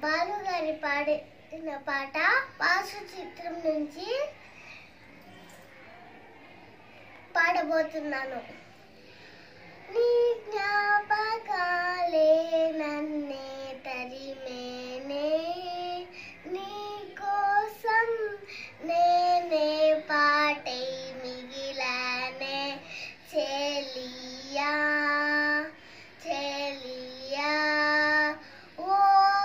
బాలు గారి పాడిన పాట పాసు చిత్రం నుంచి పాడబోతున్నాను నీ జ్ఞాపకాలే నన్నే తరిమేనే నీ కోసం నేనే పాటై మిగిలానే చెలియా చెలియా ఓ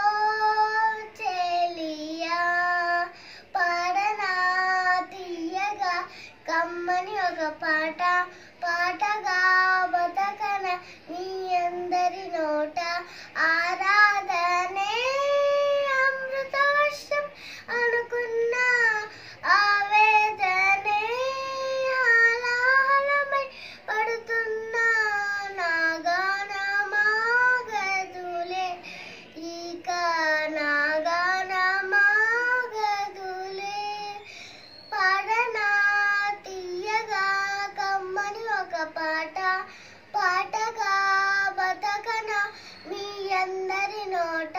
చెలియా పాడనా తీయగా కమ్మని ఒక పాట పాటగా బతకన నీ అందరి నోట ఆరాధనే అమృత వర్షం అనుకున్న ఆవేదనే ఆలాహలమై పడుతున్నా నాగానమాగదులే ఇక నాగానమాగదులే పాడనా తీయగా కమ్మని ఒక పాట పాటగా బతకన మీ అందరి నోట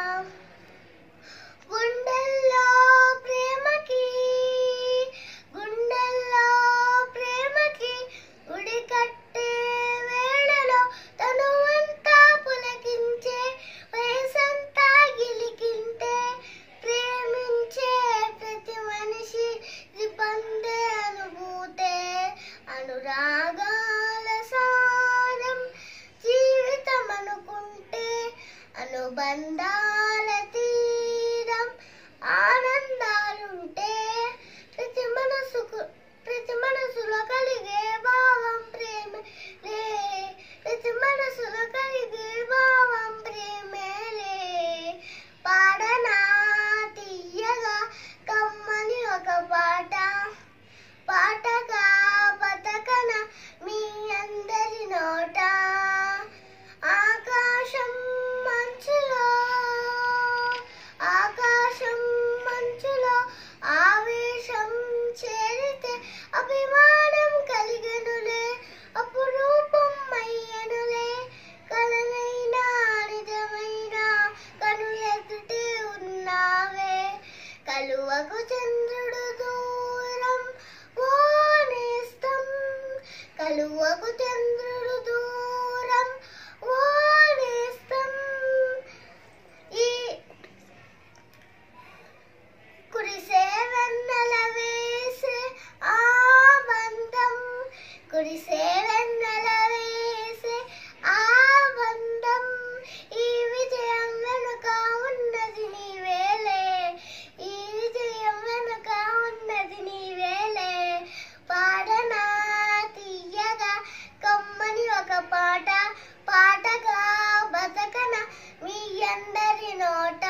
గుండెల్లో ప్రేమకి గుండెల్లో ప్రేమకి ఉడి కట్టే వేళలో తనువంతా పులకించే వయసంతా గిలికింటే ప్రేమించే ప్రతి మనిషి ఇది పొందే అనుభూతే అనురాగాల సారం జీవితం అనుకుంటే అనుబంధాల తీరం ఆనందాలుంటే ప్రతి మనసుకు ప్రతి మనసులో కలిగే భావం ప్రేమలే ప్రతి మనసులో కలిగే భావం ప్రేమలే పాడనా తీయగా కమ్మని ఒక పాట పాటగా బతకన మీ అందరి నోట ఆకాశం మంచులో ఆకాశం మంచులో ఆవేశం చేరితే అభిమానం కలిగనులే అపురూపం అయ్యనులే కలనైనా నిజమైన కనులెదుటే ఉన్నావే కలువకు చంద్రుడు దూరం ఓ నేస్తం కలువకు చంద్రుడు దూరం ఓ నేస్తం ఈ కురిసే వెన్నెల వేసే ఆ బంధం కురిసే వెన్నెల వేసే ఆ బంధం ఈ విజయం వెనుక ఉన్నది నీవేలే ఈ విజయం వెనుక ఉన్నది నీవేలే పాడనా తీయగా కమ్మని ఒక పాట పాటగా బతకన మీ అందరి నోట